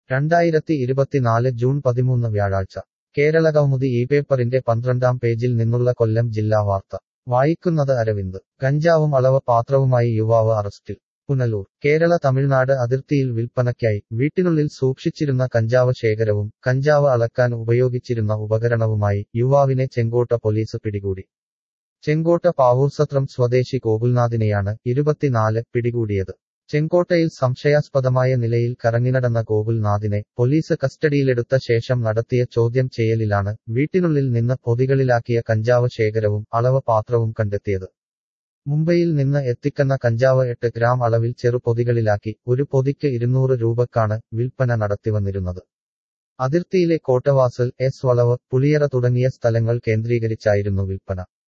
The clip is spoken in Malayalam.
രണ്ടായിരത്തി ഇരുപത്തിനാല് ജൂൺ പതിമൂന്ന് വ്യാഴാഴ്ച കേരളകൗമുദി ഈ പേപ്പറിന്റെ പന്ത്രണ്ടാം പേജിൽ നിന്നുള്ള കൊല്ലം ജില്ലാ വാർത്ത വായിക്കുന്നത് അരവിന്ദ് കഞ്ചാവും അളവ് പാത്രവുമായി യുവാവ് അറസ്റ്റിൽ പുനലൂർ കേരള തമിഴ്നാട് അതിർത്തിയിൽ വിൽപ്പനയ്ക്കായി വീട്ടിനുള്ളിൽ സൂക്ഷിച്ചിരുന്ന കഞ്ചാവ് ശേഖരവും കഞ്ചാവ് അളക്കാൻ ഉപയോഗിച്ചിരുന്ന ഉപകരണവുമായി യുവാവിനെ ചെങ്കോട്ട പോലീസ് പിടികൂടി ചെങ്കോട്ട പാവൂർസത്രം സ്വദേശി ഗോകുൽനാഥിനെയാണ് ഇരുപത്തിനാല് പിടികൂടിയത് ചെങ്കോട്ടയിൽ സംശയാസ്പദമായ നിലയിൽ കറങ്ങിനടന്ന ഗോകുൽനാഥിനെ പോലീസ് കസ്റ്റഡിയിലെടുത്ത ശേഷം നടത്തിയ ചോദ്യം ചെയ്യലിലാണ് വീട്ടിനുള്ളിൽ നിന്ന് പൊതികളിലാക്കിയ കഞ്ചാവ് ശേഖരവും അളവ് പാത്രവും കണ്ടെത്തിയത് മുംബൈയിൽ നിന്ന് എത്തിക്കുന്ന കഞ്ചാവ് എട്ട് ഗ്രാം അളവിൽ ചെറുപൊതികളിലാക്കി ഒരു പൊതിക്ക് ഇരുന്നൂറ് രൂപക്കാണ് വിൽപ്പന നടത്തിവന്നിരുന്നത് അതിർത്തിയിലെ കോട്ടവാസൽ എസ് വളവ് പുളിയറ തുടങ്ങിയ സ്ഥലങ്ങൾ കേന്ദ്രീകരിച്ചായിരുന്നു വിൽപ്പന